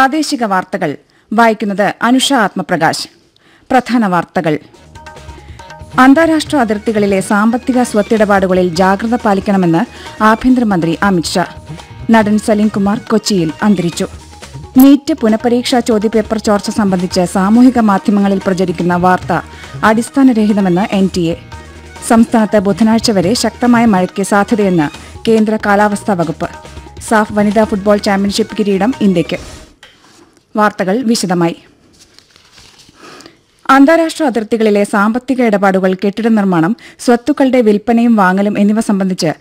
പ്രാദേശിക വാർത്തകൾ വായിക്കുന്നത് അനുഷ ആത്മപ്രകാശ് പ്രധാന വാർത്തകൾ അന്താരാഷ്ട്ര അതിർത്തികളിലെ സാമ്പത്തിക സ്വത്തിടപാടുകളിൽ ജാഗ്രത പാലിക്കണമെന്ന് ആഭ്യന്തരമന്ത്രി അമിത്ഷാ നടൻ സലീംകുമാർ കൊച്ചിയിൽ അന്തരിച്ചു നീറ്റ് പുനഃപരീക്ഷാ ചോദ്യപേപ്പർ ചോർച്ച സംബന്ധിച്ച് സാമൂഹിക മാധ്യമങ്ങളിൽ പ്രചരിക്കുന്ന വാർത്ത അടിസ്ഥാനരഹിതമെന്ന് എൻ ടി എ സംസ്ഥാനത്ത് ബുധനാഴ്ച വരെ ശക്തമായ മഴയ്ക്ക് സാധ്യതയെന്ന് കേന്ദ്ര കാലാവസ്ഥാ വകുപ്പ് സാഫ് വനിതാ ഫുട്ബോൾ ചാമ്പ്യൻഷിപ്പ് കിരീടം ഇന്ത്യയ്ക്ക് വാർത്തകൾ വിശദമായി അന്താരാഷ്ട്ര അതിർത്തികളിലെ സാമ്പത്തിക ഇടപാടുകൾ കെട്ടിട നിർമ്മാണം സ്വത്തുക്കളുടെ വിൽപ്പനയും വാങ്ങലും എന്നിവ സംബന്ധിച്ച്